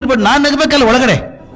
But ನಾನು ನಗಬೇಕಲ್ಲ ಒಳಗಡೆ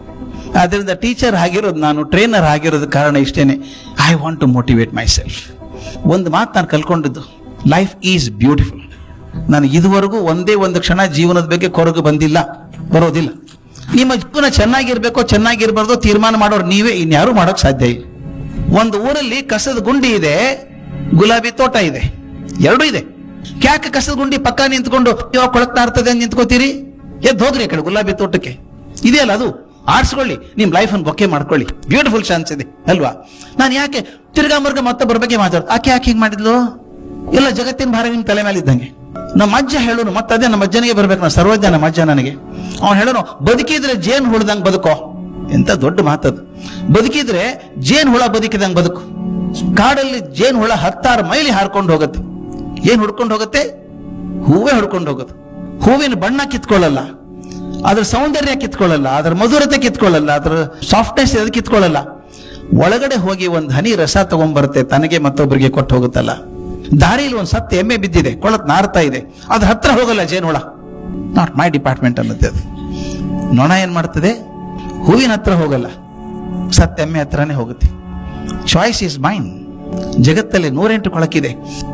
ಅದರಿಂದ ಟೀಚರ್ ಆಗಿರೋದು ನಾನು ಟ್ರೈನರ್ ಆಗಿರೋದು ಕಾರಣ ಇಷ್ಟೇನೆ I want to motivate myself ಒಂದು ಮಾತು ನಾನು ಕಲ್ಕೊಂಡಿದ್ದು ಲೈಫ್ ಈಸ್ ಬ್ಯೂಟಿಫುಲ್ ನಾನು ಇದುವರೆಗೂ ಒಂದೇ ಒಂದು ಕ್ಷಣ ಜೀವನದ ಬಗ್ಗೆ ಕೊರಗು ಬಂದಿಲ್ಲ ಬರೋದಿಲ್ಲ ನಿಮ್ಮ ಜೀವನ ಚೆನ್ನಾಗಿರ್ಬೇಕೋ ಚೆನ್ನಾಗಿರ್ಬಾರ್ದು ತೀರ್ಮಾನ ಮಾಡೋರು ನೀವೇ ಇನ್ಯಾರು ಮಾಡೋಕ್ ಸಾಧ್ಯ ಇಲ್ಲ ಒಂದು ಊರಲ್ಲಿ ಕಸದ ಗುಂಡಿ ಇದೆ ಗುಲಾಬಿ ತೋಟ ಇದೆ ಎರಡೂ ಇದೆ ಕ್ಯಾಕೆ ಕಸದ ಗುಂಡಿ ಪಕ್ಕ ನಿಂತ್ಕೊಂಡು ಇವಾಗ ಕೊಳಕ್ತಾ ಇರ್ತದೆ ಅಂತ ನಿಂತ್ಕೋತೀರಿ ಎದ್ದು ಹೋಗ್ರಿ ಆ ಕಡೆ ಗುಲಾಬಿ ತೋಟಕ್ಕೆ ಇದೆಯಲ್ಲ ಅದು ಆರಿಸ್ಕೊಳ್ಳಿ ನಿಮ್ ಲೈಫ್ ಅನ್ನು ಬೊಕ್ಕೆ ಮಾಡ್ಕೊಳ್ಳಿ ಬ್ಯೂಟಿಫುಲ್ ಚಾನ್ಸ್ ಇದೆ ಅಲ್ವಾ ನಾನು ಯಾಕೆ ತಿರ್ಗಾ ಮರ್ಗ ಮತ್ತೊಬ್ಬರ ಬಗ್ಗೆ ಮಾತಾಡ್ ಆಕೆ ಯಾಕೆ ಹಿಂಗ್ ಮಾಡಿದ್ಲು ಎಲ್ಲ ಜಗತ್ತಿನ ಭಾರ ನಿಮ್ ತಲೆ ಮೇಲೆ ಇದ್ದಂಗೆ ನಮ್ಮ ಅಜ್ಜ ಹೇಳೋನು ಮತ್ತೆ ಅದೇ ನಮ್ಮ ಅಜ್ಜನಿಗೆ ಬರ್ಬೇಕು ನಾನು ಸರ್ವಜ್ಞ ನಮ್ಮ ಅಜ್ಜ ನನಗೆ ಅವ್ನು ಹೇಳೋನು ಬದುಕಿದ್ರೆ ಜೇನ್ ಹುಳ್ದಂಗ್ ಬದುಕೋ ಎಂತ ದೊಡ್ಡ ಮಾತದು ಬದುಕಿದ್ರೆ ಜೇನ್ ಹುಳ ಬದುಕಿದಂಗ್ ಬದುಕು ಕಾಡಲ್ಲಿ ಜೇನ್ ಹುಳ ಹತ್ತಾರು ಮೈಲಿ ಹಾರ್ಕೊಂಡು ಹೋಗುತ್ತೆ ಏನ್ ಹುಡ್ಕೊಂಡು ಹೋಗುತ್ತೆ ಹೂವೇ ಹುಡ್ಕೊಂಡು ಹೋಗುತ್ತೆ ಹೂವಿನ ಬಣ್ಣ ಕಿತ್ಕೊಳ್ಳಲ್ಲ ಅದ್ರ ಸೌಂದರ್ಯ ಕಿತ್ಕೊಳ್ಳಲ್ಲ ಅದ್ರ ಮಧುರತೆ ಕಿತ್ಕೊಳ್ಳಲ್ಲ ಅದ್ರ ಸಾಫ್ಟ್ನೆಸ್ ಅದು ಕಿತ್ಕೊಳ್ಳಲ್ಲ ಒಳಗಡೆ ಹೋಗಿ ಒಂದು ಹನಿ ರಸ ತಗೊಂಡ್ಬರುತ್ತೆ ತನಗೆ ಮತ್ತೊಬ್ಬರಿಗೆ ಕೊಟ್ಟು ಹೋಗುತ್ತಲ್ಲ ದಾರಿಯಲ್ಲಿ ಒಂದು ಸತ್ತು ಎಮ್ಮೆ ಬಿದ್ದಿದೆ ಕೊಳತ್ ನಾರ್ತಾ ಇದೆ ಅದ್ರ ಹತ್ರ ಹೋಗಲ್ಲ ಜೇನುಹುಳ ನಾಟ್ ಮೈ ಡಿಪಾರ್ಟ್ಮೆಂಟ್ ಅನ್ನತ್ತೆ ಅದು ನೊಣ ಏನ್ ಮಾಡ್ತದೆ ಹೂವಿನ ಹತ್ರ ಹೋಗಲ್ಲ ಸತ್ತ ಎಮ್ಮೆ ಹತ್ರನೇ ಹೋಗುತ್ತೆ ಚಾಯ್ಸ್ ಇಸ್ ಮೈನ್ ಜಗತ್ತಲ್ಲಿ ನೂರೆಂಟು ಕೊಳಕಿದೆ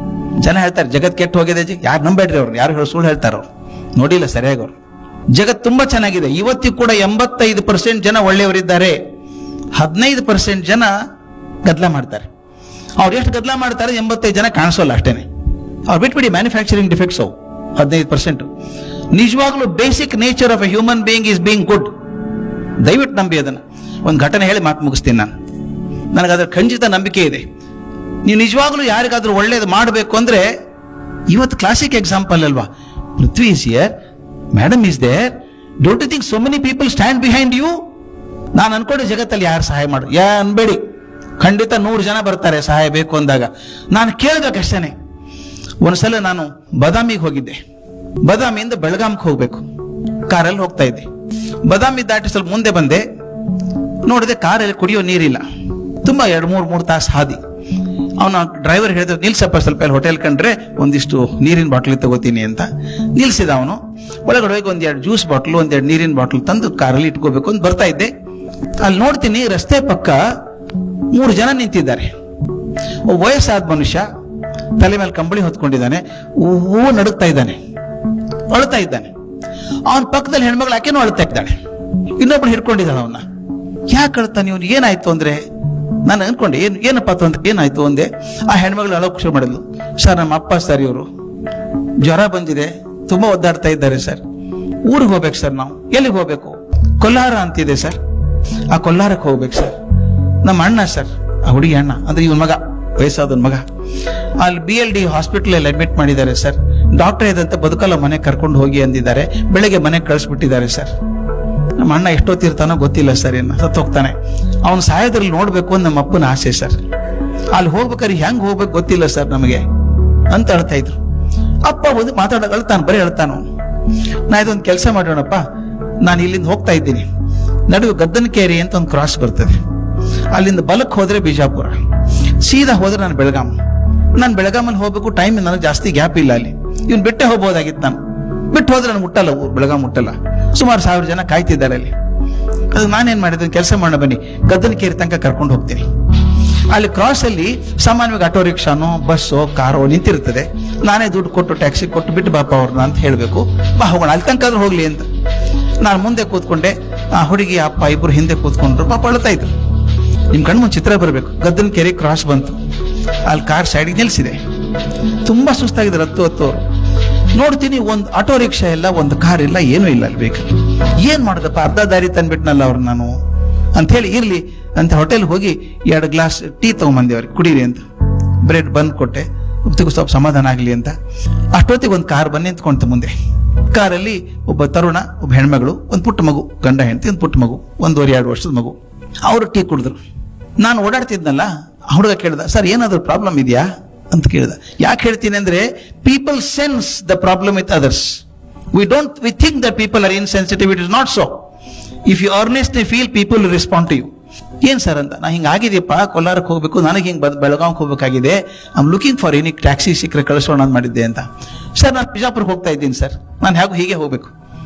ಜನ ಹೇಳ್ತಾರೆ ಜಗತ್ ಕೆಟ್ಟು ಹೋಗಿದೆ ಯಾರು ನಂಬೇಡ್ರಿ ಅವ್ರು ಯಾರು ಹೇಳಿ ಸುಳ್ಳು ಹೇಳ್ತಾರ ಅವ್ರು ನೋಡಿಲ್ಲ ಸರಿಯಾಗಿ ಅವ್ರು ಜಗತ್ ತುಂಬಾ ಚೆನ್ನಾಗಿದೆ ಇವತ್ತಿಗೂ ಕೂಡ ಎಂಬತ್ತೈದು ಪರ್ಸೆಂಟ್ ಜನ ಒಳ್ಳೆಯವರಿದ್ದಾರೆ ಹದಿನೈದು ಪರ್ಸೆಂಟ್ ಜನ ಗದ್ದಲ ಮಾಡ್ತಾರೆ ಅವ್ರು ಎಷ್ಟು ಗದ್ದಲ ಮಾಡ್ತಾರೆ ಎಂಬತ್ತೈದು ಜನ ಕಾಣಿಸೋಲ್ಲ ಅಷ್ಟೇನೆ ಅವ್ರು ಬಿಟ್ಬಿಡಿ ಮ್ಯಾನುಫ್ಯಾಕ್ಚರಿಂಗ್ ಡಿಫೆಕ್ಟ್ಸ್ ಅವು ಹದಿನೈದು ಪರ್ಸೆಂಟ್ ನಿಜವಾಗ್ಲೂ basic nature of a human being is being good ದಯವಿಟ್ಟು ನಂಬಿ ಅದನ್ನ ಒಂದು ಘಟನೆ ಹೇಳಿ ಮಾತು ಮುಗಿಸ್ತೀನಿ ನಾನು ನನಗೆ ಅದರ ಖಂಡಿತ ನಂಬಿಕೆ ಇದೆ ನೀವು ನಿಜವಾಗ್ಲೂ ಯಾರಿಗಾದ್ರೂ ಒಳ್ಳೇದು ಮಾಡಬೇಕು ಅಂದ್ರೆ ಇವತ್ತು ಕ್ಲಾಸಿಕ್ ಎಕ್ಸಾಂಪಲ್ ಅಲ್ವಾ Prithvi is here madam is there don't you think so many people stand behind you ನಾನು ಅನ್ಕೊಂಡೆ ಜಗತ್ತಲ್ಲಿ ಯಾರು ಸಹಾಯ ಮಾಡು ಯಾ ಅನ್ಬೇಡಿ ಖಂಡಿತ ನೂರು ಜನ ಬರ್ತಾರೆ ಸಹಾಯ ಬೇಕು ಅಂದಾಗ ನಾನು ಕೇಳ್ಬೇಕಷ್ಟೇನೆ ಒಂದ್ಸಲ ನಾನು ಬದಾಮಿಗೆ ಹೋಗಿದ್ದೆ ಬದಾಮಿಯಿಂದ ಬೆಳಗಾಂಗೆ ಹೋಗ್ಬೇಕು ಕಾರಲ್ಲಿ ಹೋಗ್ತಾ ಇದ್ದೆ ಬದಾಮಿ ದಾಟಿ ಸ್ವಲ್ಪ ಮುಂದೆ ಬಂದೆ ನೋಡಿದೆ ಕಾರಲ್ಲಿ ಕುಡಿಯೋ ನೀರಿಲ್ಲ ತುಂಬಾ ಎರಡು ಮೂರು ಮೂರು ತಾಸು ಹಾದಿ ಅವನ ಡ್ರೈವರ್ ಹೇಳಿದ ನಿಲ್ಸಪ್ಪ ಸ್ವಲ್ಪ ಅಲ್ಲಿ ಹೋಟೆಲ್ ಕಂಡ್ರೆ ಒಂದಿಷ್ಟು ನೀರಿನ ಬಾಟ್ಲಿ ತಗೋತೀನಿ ಅಂತ ನಿಲ್ಸಿದ ಅವನು ಒಳಗಡೆ ಹೋಗಿ ಒಂದೆರಡು ಜ್ಯೂಸ್ ಬಾಟ್ಲು ಒಂದೆರಡು ನೀರಿನ ಬಾಟ್ಲು ತಂದು ಕಾರಲ್ಲಿ ಇಟ್ಕೋಬೇಕು ಅಂತ ಬರ್ತಾ ಇದ್ದೆ ಅಲ್ಲಿ ನೋಡ್ತೀನಿ ರಸ್ತೆ ಪಕ್ಕ ಮೂರು ಜನ ನಿಂತಿದ್ದಾರೆ ಒಬ್ಬ ವಯಸ್ಸಾದ ಮನುಷ್ಯ ತಲೆ ಮೇಲೆ ಕಂಬಳಿ ಹೊತ್ಕೊಂಡಿದ್ದಾನೆ ಹೂ ನಡುಗ್ತಾ ಇದ್ದಾನೆ ಅಳ್ತಾ ಇದ್ದಾನೆ ಅವನ ಪಕ್ಕದಲ್ಲಿ ಹೆಣ್ಮಗಳು ಆಕೆನೂ ಅಳ್ತಾ ಇದ್ದಾಳೆ ಇನ್ನೊಬ್ಳು ಹಿಡ್ಕೊಂಡಿದ್ದಾಳೆ ಅವನ್ನ ಯಾಕೆ ಅಳ್ತಾನೆ ಇವನು ಏನಾಯ್ತು ಅಂದ್ರೆ ನಾನು ಅನ್ಕೊಂಡೆ ಏನ್ ಏನಪ್ಪ ಅಂತ ಏನಾಯ್ತು ಅಂದೆ ಆ ಹೆಣ್ಮಗಳು ಅಳೋಕ್ ಶುರು ಮಾಡಿದ್ಲು ಸರ್ ನಮ್ಮ ಅಪ್ಪ ಸರ್ ಇವರು ಜ್ವರ ಬಂದಿದೆ ತುಂಬಾ ಒದ್ದಾಡ್ತಾ ಇದ್ದಾರೆ ಸರ್ ಊರಿಗೆ ಹೋಗ್ಬೇಕು ಸರ್ ನಾವು ಎಲ್ಲಿಗೆ ಹೋಗ್ಬೇಕು ಕೊಲ್ಲಾರ ಅಂತಿದೆ ಸರ್ ಆ ಕೊಲ್ಲಾರಕ್ಕೆ ಹೋಗ್ಬೇಕು ಸರ್ ನಮ್ಮ ಅಣ್ಣ ಸರ್ ಆ ಹುಡುಗಿ ಅಣ್ಣ ಅಂದ್ರೆ ಇವನ್ ಮಗ ವಯಸ್ಸಾದವನ್ ಮಗ ಅಲ್ಲಿ ಬಿ ಎಲ್ ಡಿ ಹಾಸ್ಪಿಟಲ್ ಅಲ್ಲಿ ಅಡ್ಮಿಟ್ ಮಾಡಿದ್ದಾರೆ ಸರ್ ಡಾಕ್ಟರ್ ಇದಂತೆ ಬದುಕಲ್ಲ ಮನೆ ಕರ್ಕೊಂಡು ಹೋಗಿ ಅಂದಿದ್ದಾರೆ ಬೆಳಗ್ಗೆ ಮನೆಗೆ ಕಳಿಸ್ಬಿಟ್ಟಿದ್ದಾರೆ ಸರ್ ನಮ್ಮ ಅಣ್ಣ ಎಷ್ಟೊತ್ತಿರ್ತಾನೋ ಗೊತ್ತಿಲ್ಲ ಸರ್ ಇನ್ನು ಸತ್ತು ಹೋಗ್ತಾನೆ ಅವನು ಸಾಯೋದ್ರಲ್ಲಿ ನೋಡ್ಬೇಕು ಅಂತ ನಮ್ಮ ಅಪ್ಪನ ಆಸೆ ಸರ್ ಅಲ್ಲಿ ಹೋಗ್ಬೇಕಾದ್ರೆ ಹೆಂಗ್ ಹೋಗ್ಬೇಕು ಗೊತ್ತಿಲ್ಲ ಸರ್ ನಮಗೆ ಅಂತ ಹೇಳ್ತಾ ಇದ್ರು ಅಪ್ಪ ಒಂದು ಮಾತಾಡ ಅಳ್ತಾನೆ ಬರೀ ಅಳ್ತಾನು ನಾ ಇದೊಂದು ಕೆಲಸ ಮಾಡೋಣಪ್ಪ ನಾನು ಇಲ್ಲಿಂದ ಹೋಗ್ತಾ ಇದ್ದೀನಿ ನಡುವೆ ಗದ್ದನಕೇರಿ ಅಂತ ಒಂದು ಕ್ರಾಸ್ ಬರ್ತದೆ ಅಲ್ಲಿಂದ ಬಲಕ್ಕೆ ಹೋದ್ರೆ ಬಿಜಾಪುರ ಸೀದಾ ಹೋದ್ರೆ ನಾನು ಬೆಳಗಾಂ ನಾನು ಬೆಳಗಾಮಲ್ಲಿ ಹೋಗ್ಬೇಕು ಟೈಮ್ ನನಗೆ ಜಾಸ್ತಿ ಗ್ಯಾಪ್ ಇಲ್ಲ ಅಲ್ಲಿ ಇವ್ನು ಬಿಟ್ಟೆ ಹೋಗ್ಬೋದಾಗಿತ್ತು ನಾನು ಬಿಟ್ಟು ಹೋದ್ರೆ ನಾನು ಮುಟ್ಟಲ್ಲ ಊರು ಬೆಳಗಾಂ ಮುಟ್ಟಲ್ಲ ಸುಮಾರು ಸಾವಿರ ಜನ ಕಾಯ್ತಿದ್ದಾರೆ ಅಲ್ಲಿ ಅದು ನಾನೇನ್ ಮಾಡಿದೆ ಕೆಲಸ ಮಾಡೋಣ ಬನ್ನಿ ಗದ್ದನಕೇರಿ ತನಕ ಕರ್ಕೊಂಡು ಹೋಗ್ತೀನಿ ಅಲ್ಲಿ ಕ್ರಾಸ್ ಅಲ್ಲಿ ಸಾಮಾನ್ಯವಾಗಿ ಆಟೋ ರಿಕ್ಷಾನೋ ಬಸ್ಸೋ ಕಾರೋ ನಿಂತಿರ್ತದೆ ನಾನೇ ದುಡ್ಡು ಕೊಟ್ಟು ಟ್ಯಾಕ್ಸಿ ಕೊಟ್ಟು ಬಿಟ್ಟು ಬಾಪ ಅವ್ರನ್ನ ಅಂತ ಹೇಳಬೇಕು ಬಾ ಹೋಗೋಣ ಅಲ್ಲಿ ತನಕ ಆದ್ರೂ ಹೋಗ್ಲಿ ಅಂತ ನಾನು ಮುಂದೆ ಕೂತ್ಕೊಂಡೆ ಆ ಹುಡುಗಿ ಅಪ್ಪ ಇಬ್ರು ಹಿಂದೆ ಕೂತ್ಕೊಂಡ್ರು ಪಾಪ ಅಳ್ತಾ ಇದ್ರು ನಿಮ್ ಕಣ್ಣು ಮುಂದೆ ಚಿತ್ರ ಬರಬೇಕು ಗದ್ದನ ಕೆರೆ ಕ್ರಾಸ್ ಬಂತು ಅಲ್ಲಿ ಕಾರ್ ಸೈಡಿಗೆ ನಿಲ್ಸಿದೆ ತುಂಬಾ ಸುಸ್ತಾಗಿದ್ದಾರೆ ಹತ್ತು ಹತ್ತು ಅವ್ರು. ನೋಡ್ತೀನಿ ಒಂದು ಆಟೋ ರಿಕ್ಷಾ ಇಲ್ಲ ಒಂದು ಕಾರ್ ಇಲ್ಲ ಏನೂ ಇಲ್ಲ ಅಲ್ಲಿ ಬೇಕು ಏನ್ ಮಾಡೋದಪ್ಪ ಅರ್ಧ ದಾರಿ ತಂದ್ಬಿಟ್ನಲ್ಲ ಅವ್ರು ನಾನು ಅಂತ ಹೇಳಿ ಇರ್ಲಿ ಅಂತ ಹೋಟೆಲ್ ಹೋಗಿ ಎರಡು ಗ್ಲಾಸ್ ಟೀ ತಗೊಂಬಂದೆ ಅವ್ರಿಗೆ ಕುಡೀರಿ ಅಂತ ಬ್ರೆಡ್ ಬಂದ್ ಕೊಟ್ಟೆ ಉಪ್ತಿಗೂ ಸ್ವಲ್ಪ ಸಮಾಧಾನ ಆಗಲಿ ಅಂತ ಅಷ್ಟೊತ್ತಿಗೆ ಒಂದು ಕಾರ್ ಬಂದು ನಿಂತ್ಕೊಂತು ಮುಂದೆ ಕಾರಲ್ಲಿ ಒಬ್ಬ ತರುಣ ಒಬ್ಬ ಹೆಣ್ಮಗಳು ಒಂದು ಪುಟ್ಟ ಮಗು ಗಂಡ ಹೆಂಡತಿ ಒಂದು ಪುಟ್ಟ ಮಗು ಒಂದೂವರೆ ಎರಡು ವರ್ಷದ ಮಗು ಅವರು ಟೀ ಕುಡಿದ್ರು ನಾನು ಓಡಾಡ್ತಿದ್ನಲ್ಲ ಆ ಹುಡುಗ ಕೇಳ್ದ ಸರ್ ಏನಾದ್ರು ಪ್ರಾಬ್ಲಮ್ ಇದೆಯಾ ಅಂತ ಕೇಳ್ದ ಯಾಕೆ ಹೇಳ್ತೀನಿ ಅಂದ್ರೆ people sense the problem with others we don't we think that people are insensitive it is not so if you earnestly feel people respond to you ಏನ್ ಸರ್ ಅಂತ ನಾ ಹಿಂಗ ಆಗಿದೆಯಪ್ಪ ಕೊಲ್ಲಾರಕ್ಕೆ ಹೋಗ್ಬೇಕು ನನಗೆ ಹಿಂಗ್ ಬೆಳಗಾವ್ಗೆ ಹೋಗ್ಬೇಕಾಗಿದೆ I'm looking for any taxi ಸಿಕ್ಕರೆ ಕಳಿಸೋಣ ಅಂತ ಮಾಡಿದ್ದೆ ಅಂತ ಸರ್ ನಾನು ಬಿಜಾಪುರಕ್ಕೆ ಹೋಗ್ತಾ ಇದ್ದೀನಿ ಸರ್ ನಾನು ಹೇಗೂ ಹೀಗೆ ಹೋಗ್ಬೇಕು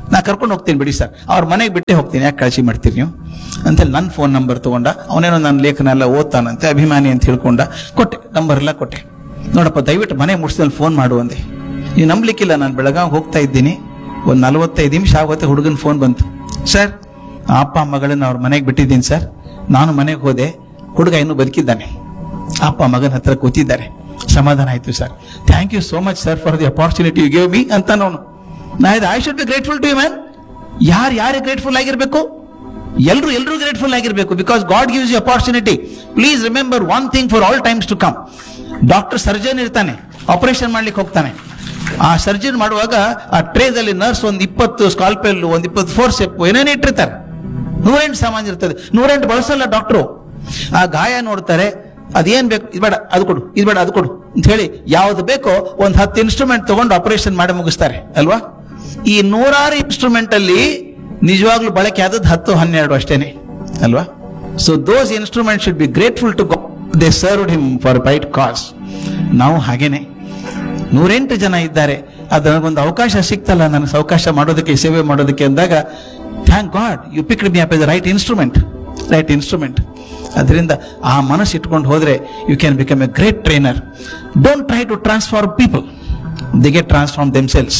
ನಾ ಕರ್ಕೊಂಡು ಹೋಗ್ತೀನಿ ಬಿಡಿ ಸರ್ ಅವ್ರ ಮನೆಗೆ ಬಿಟ್ಟೆ ಹೋಗ್ತೀನಿ ಯಾಕೆ ಕಾಳಜಿ ಮಾಡ್ತೀರಿ ನೀವು ಅಂತೇಳಿ ನನ್ನ ಫೋನ್ ನಂಬರ್ ತಗೊಂಡ ಅವನೇನೋ ನನ್ನ ಲೇಖನ ಎಲ್ಲ ಓದ್ತಾನಂತೆ ಅಭಿಮಾನಿ ಅಂತ ಹೇಳ್ಕೊಂಡ ಕೊಟ್ಟೆ ನಂಬರ್ ಎಲ್ಲ ಕೊಟ್ಟೆ ನೋಡಪ್ಪ ದಯವಿಟ್ಟು ಮನೆ ಮುಗಿಸಿದಲ್ಲಿ ಫೋನ್ ಮಾಡು ಅಂದೆ ನೀವು ನಂಬಲಿಕ್ಕಿಲ್ಲ ನಾನು ಬೆಳಗಾವ್ ಹೋಗ್ತಾ ಇದ್ದೀನಿ ಒಂದು ನಲವತ್ತೈದು ನಿಮಿಷ ಆಗುತ್ತೆ ಹುಡುಗನ ಫೋನ್ ಬಂತು ಸರ್ ಅಪ್ಪ ಮಗಳನ್ನ ಅವ್ರ ಮನೆಗೆ ಬಿಟ್ಟಿದ್ದೀನಿ ಸರ್ ನಾನು ಮನೆಗೆ ಹೋದೆ ಹುಡುಗ ಇನ್ನೂ ಬದುಕಿದ್ದಾನೆ ಅಪ್ಪ ಮಗನ ಹತ್ರ ಕೂತಿದ್ದಾರೆ ಸಮಾಧಾನ ಆಯ್ತು sir thank you so much sir for the opportunity you give me ಅಂತ ನಾನು ನಾ ಇದು I should be grateful to you man ಯಾರು ಯಾರಿಗೆ ಗ್ರೇಟ್ಫುಲ್ ಆಗಿರ್ಬೇಕು ಎಲ್ಲರೂ ಎಲ್ಲರೂ ಗ್ರೇಟ್ಫುಲ್ ಆಗಿರ್ಬೇಕು because God gives you opportunity please remember one thing for all times to come doctor surgeon ಇರ್ತಾನೆ ಆಪರೇಷನ್ ಮಾಡ್ಲಿಕ್ಕೆ ಹೋಗ್ತಾನೆ ಆ ಸರ್ಜನ್ ಮಾಡುವಾಗ ಆ ಟ್ರೇದಲ್ಲಿ ನರ್ಸ್ ಒಂದು ಇಪ್ಪತ್ತು ಸ್ಕಾಲ್ಪೆಲ್ ಒಂದು ಇಪ್ಪತ್ತು ಫೋರ್ ಸ್ಟೆಪ್ ಏನೇನು ಇಟ್ಟಿರ್ತಾರೆ ನೂರೆಂಟು ಸಾಮಾನು ಇರ್ತದೆ ನೂರೆಂಟು ಬಳಸಲ್ಲ ಡಾಕ್ಟ್ರು ಆ ಗಾಯ ನೋಡ್ತಾರೆ ಅದೇನ್ ಬೇಕು ಇದು ಬೇಡ ಅದು ಕೊಡು ಇದು ಬೇಡ ಅದು ಕೊಡು ಅಂತ ಹೇಳಿ ಯಾವ್ದು ಬೇಕೋ ಒಂದು ಹತ್ತು ಇನ್ಸ್ಟ್ರೂಮೆಂಟ್ ತಗೊಂಡು ಆಪರೇಷನ್ ಮಾಡಿ ಮುಗಿಸ್ತಾರೆ ಅಲ್ವಾ ಈ ನೂರಾರು ಇನ್ಸ್ಟ್ರೂಮೆಂಟ್ ಅಲ್ಲಿ ನಿಜವಾಗ್ಲೂ ಬಳಕೆ ಆದದ್ದು ಹತ್ತು ಹನ್ನೆರಡು ಅಷ್ಟೇನೆ ಅಲ್ವಾ so those instrument should be grateful to they served him for bite cause ನಾವು ಹಾಗೇನೆ ನೂರೆಂಟು ಜನ ಇದ್ದಾರೆ ಅದು ನನಗೊಂದು ಅವಕಾಶ ಸಿಕ್ತಲ್ಲ ನನಗೆ ಅವಕಾಶ ಮಾಡೋದಕ್ಕೆ ಸೇವೆ ಮಾಡೋದಕ್ಕೆ ಅಂದಾಗ thank God you pick me up the right instrument right instrument ಅದರಿಂದ ಆ ಮನಸ್ಸು ಇಟ್ಕೊಂಡು ಹೋದ್ರೆ you can become a great trainer don't try to transform people the get transform themselves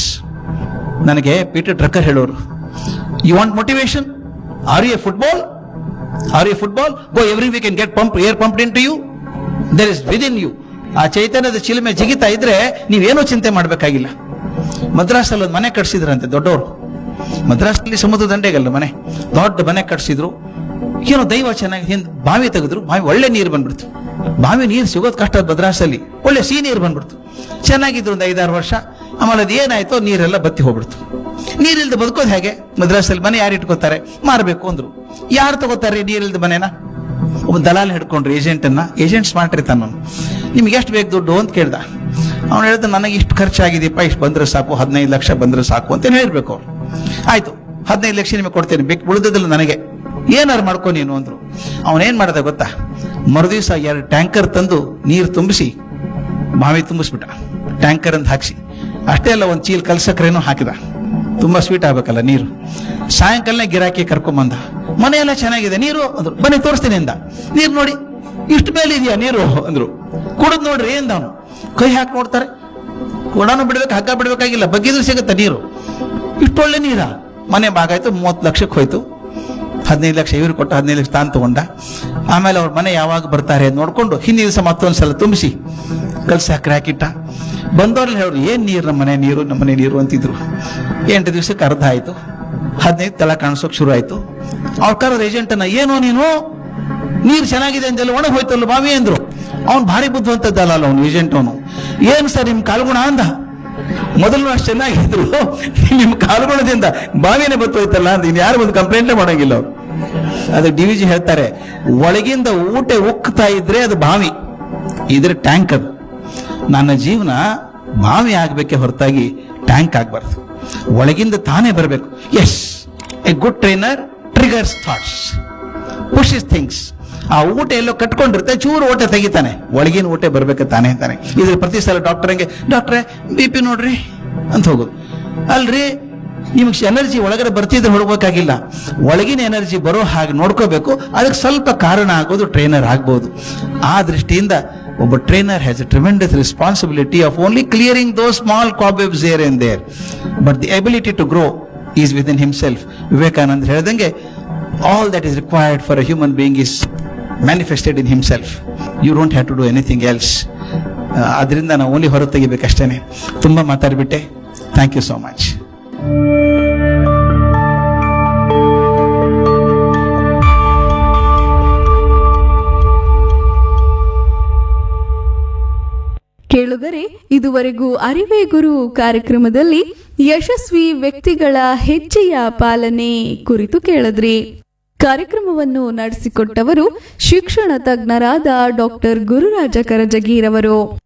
ನನಗೆ ಪೀಟರ್ ಡ್ರಕ್ಕರ್ ಹೇಳೋರು you want motivation are you a football are you football go every week and get pump air pump into you there is within you ಆ ಚೈತನ್ಯದ ಚಿಲುಮೆ ಜಿಗಿತಾ ಇದ್ರೆ ನೀವೇನೂ ಚಿಂತೆ ಮಾಡಬೇಕಾಗಿಲ್ಲ ಮದ್ರಾಸಲ್ಲಿ ಒಂದು ಮನೆ ಕಟ್ಸಿದ್ರಂತೆ ದೊಡ್ಡವರು ಮದ್ರಾಸಲ್ಲಿ ಸಮುದ್ರ ದಂಡೆಗಲ್ಲ ಮನೆ ದೊಡ್ಡ ಮನೆ ಕಟ್ಸಿದ್ರು ಏನೋ ದೈವ ಚೆನ್ನಾಗಿ ಹಿಂದ್ ಬಾವಿ ತೆಗೆದ್ರು ಬಾವಿ ಒಳ್ಳೆ ನೀರು ಬಂದ್ಬಿಡ್ತು ಬಾವಿ ನೀರು ಸಿಗೋದು ಕಷ್ಟ ಮದ್ರಾಸಲ್ಲಿ ಒಳ್ಳೆ ಸಿಹಿ ನೀರು ಬಂದ್ಬಿಡ್ತು ಚೆನ್ನಾಗಿದ್ರು ಒಂದು ಐದಾರು ವರ್ಷ ಆಮೇಲೆ ಅದು ಏನಾಯ್ತೋ ನೀರೆಲ್ಲ ಬತ್ತಿ ಹೋಗ್ಬಿಡ್ತು ನೀರಿಲ್ದ ಬದುಕೋದು ಹೇಗೆ ಮದ್ರಾಸಲ್ಲಿ ಮನೆ ಯಾರು ಇಟ್ಕೋತಾರೆ ಮಾರಬೇಕು ಅಂದ್ರು ಯಾರು ತಗೋತಾರೆ ನೀರಿಲ್ದ ಮನೆನ ಒಬ್ಬ ದಲಾಲ್ ಹಿಡ್ಕೊಂಡ್ರು ಏಜೆಂಟ್ ಅನ್ನ ಏಜೆಂಟ್ ಸ್ಮಾರ್ಟ್ ಇರ್ತಾನ ಅವನು ನಿಮ್ಗೆ ಎಷ್ಟು ಬೇಕು ದುಡ್ಡು ಅಂತ ಕೇಳ್ದ ಅವ್ನು ಹೇಳ್ದ ನನಗೆ ಇಷ್ಟು ಖರ್ಚಾಗಿದೆಯಪ್ಪ ಇಷ್ಟು ಬಂದ್ರೆ ಸಾಕು ಹದಿನೈದು ಲಕ್ಷ ಬಂದ್ರೆ ಸಾಕು ಅಂತ ಹೇಳ್ಬೇಕು ಅವ್ರು ಆಯ್ತು ಹದಿನೈದು ಲಕ್ಷ ನಿಮಗೆ ಕೊಡ್ತೇನೆ ಬೇಕು ಉಳಿದಿಲ್ಲ ನನಗೆ ಏನಾರು ಮಾಡ್ಕೊ ನೀನು ಅಂದ್ರು ಅವನೇನ್ ಮಾಡ್ದ ಗೊತ್ತಾ ಮರುದಿವಸ ಎರಡು ಟ್ಯಾಂಕರ್ ತಂದು ನೀರು ತುಂಬಿಸಿ ಬಾವಿ ತುಂಬಿಸ್ಬಿಟ್ಟ ಟ್ಯಾಂಕರ್ ಅಂತ ಹಾಕ್ಸಿ ಅಷ್ಟೇ ಅಲ್ಲ ಒಂದು ಚೀಲ ಕಲ್ಸಕ್ರೇನು ಹಾಕಿದ ತುಂಬಾ ಸ್ವೀಟ್ ಆಗ್ಬೇಕಲ್ಲ ನೀರು ಸಾಯಂಕಾಲನೇ ಗಿರಾಕಿ ಕರ್ಕೊಂಬಂದ ಮನೆಯೆಲ್ಲ ಚೆನ್ನಾಗಿದೆ ನೀರು ಅಂದ್ರು ಬನ್ನಿ ತೋರಿಸ್ತೀನಿ ಅಂದ ನೀರು ನೋಡಿ ಇಷ್ಟು ಮೇಲೆ ಇದೆಯಾ ನೀರು ಅಂದ್ರು ಕುಡಿದ್ ನೋಡ್ರಿ ಏನ್ ಅವನು ಕೈ ಹಾಕಿ ನೋಡ್ತಾರೆ ಕೊಡಾನು ಬಿಡ್ಬೇಕು ಹಗ್ಗ ಬಿಡ್ಬೇಕಾಗಿಲ್ಲ ಬಗ್ಗಿದ್ರು ಸಿಗುತ್ತೆ ನೀರು ಇಷ್ಟೊಳ್ಳೆ ನೀರ ಮನೆ ಬಾಗಾಯ್ತು ಮೂವತ್ತು ಲಕ್ಷಕ್ಕೆ ಹೋಯ್ತು ಹದಿನೈದು ಲಕ್ಷ ಇವ್ರು ಕೊಟ್ಟು ಹದಿನೈದು ಲಕ್ಷ ತಾನು ತಗೊಂಡ ಆಮೇಲೆ ಅವ್ರ ಮನೆ ಯಾವಾಗ ಬರ್ತಾರೆ ಅಂತ ನೋಡ್ಕೊಂಡು ಹಿಂದಿನ ದಿವಸ ಮತ್ತೊಂದು ಸಲ ತುಂಬಿಸಿ ಕಲ್ಸಿ ಹಾಕಿ ಹಾಕಿಟ್ಟ ಬಂದವ್ರಲ್ಲಿ ಹೇಳೋರು ಏನ್ ನೀರು ನಮ್ಮ ಮನೆ ನೀರು ನಮ್ಮ ಮನೆ ನೀರು ಅಂತಿದ್ರು ಎಂಟು ದಿವಸಕ್ಕೆ ಅರ್ಧ ಆಯ್ತು ಹದಿನೈದು ತಳ ಕಾಣಿಸೋಕ್ ಶುರು ಆಯ್ತು ಅವ್ರ ಕರೆದ ಏಜೆಂಟನ್ನ ಏನೋ ನೀನು ನೀರು ಚೆನ್ನಾಗಿದೆ ಅಂತೆಲ್ಲ ಒಣಗಿ ಹೋಯ್ತಲ್ಲ ಬಾವಿ ಅಂದ್ರು ಅವ್ನು ಭಾರಿ ಬುದ್ಧಿವಂತದ್ದಲ್ಲ ಅಲ್ಲ ಅವನು ಏಜೆಂಟ್ ಅವನು ಏನು ಸರ್ ನಿಮ್ ಕಾಲ್ಗುಣ ಅಂದ ಮೊದಲು ಅಷ್ಟು ಚೆನ್ನಾಗಿದ್ರು ನಿಮ್ ಕಾಲ್ಗುಣದಿಂದ ಬಾವಿನೇ ಬತ್ತೋಯ್ತಲ್ಲ ಅಂತ ಇನ್ ಯಾರು ಒಂದು ಕಂಪ್ಲೇಂಟೇ ಮಾಡಂಗಿಲ್ಲ ಅವ್ರು ಅದಕ್ಕೆ ಡಿ ವಿಜಿ ಹೇಳ್ತಾರೆ ಒಳಗಿಂದ ಊಟ ಉಕ್ತಾ ಇದ್ರೆ ಅದು ಬಾವಿ ಇದ್ರ ಟ್ಯಾಂಕ್ ಅದು ನನ್ನ ಜೀವನ ಬಾವಿ ಆಗ್ಬೇಕೆ ಹೊರತಾಗಿ ಟ್ಯಾಂಕ್ ಆಗ್ಬಾರ್ದು ಒಳಗಿಂದ ತಾನೇ ಬರಬೇಕು as a good trainer triggers thoughts pushes things ಆ ಊಟ ಎಲ್ಲೋ ಕಟ್ಕೊಂಡಿರುತ್ತೆ ಚೂರು ಊಟ ತೆಗಿತಾನೆ ಒಳಗಿನ ಊಟ ಬರ್ಬೇಕು ತಾನೇ ತಾನೆ ಇದ್ರ ಪ್ರತಿ ಸಲ ಡಾಕ್ಟರ್ಗೆ ಡಾಕ್ಟ್ರೆ ಬಿ ಪಿ ನೋಡ್ರಿ ಅಂತ ಹೋಗೋದು ಅಲ್ರಿ ನಿಮ್ಗೆ ಎನರ್ಜಿ ಒಳಗಡೆ ಬರ್ತಿದ್ರೆ ಹೊಡ್ಬೇಕಾಗಿಲ್ಲ ಒಳಗಿನ ಎನರ್ಜಿ ಬರೋ ಹಾಗೆ ನೋಡ್ಕೋಬೇಕು ಅದಕ್ಕೆ ಸ್ವಲ್ಪ ಕಾರಣ ಆಗೋದು ಟ್ರೈನರ್ ಆಗ್ಬೋದು ಆ ದೃಷ್ಟಿಯಿಂದ ಒಬ್ಬ trainer has a tremendous responsibility of only clearing those small cobwebs air and there but the ability to grow is within himself Vivekanand ಹೇಳ್ದಂಗೆ all that is required for a human being is manifested in himself. You don't have to do anything else. ಅದರಿಂದ ನಾವು only ಹೊರ ತೆಗಿಬೇಕಷ್ಟೇನೆ ತುಂಬ ಮಾತಾಡ್ಬಿಟ್ಟೆ thank you so much ಕೇಳುಗರೆ ಇದುವರೆಗೂ ಅರಿವೇ ಗುರು ಕಾರ್ಯಕ್ರಮದಲ್ಲಿ ಯಶಸ್ವಿ ವ್ಯಕ್ತಿಗಳ ಹೆಜ್ಜೆಯ ಪಾಲನೆ ಕುರಿತು ಕೇಳಿದ್ರಿ ಕಾರ್ಯಕ್ರಮವನ್ನು ನಡೆಸಿಕೊಟ್ಟವರು ಶಿಕ್ಷಣ ತಜ್ಞರಾದ ಡಾಕ್ಟರ್ ಗುರುರಾಜ ಕರಜಗಿರವರು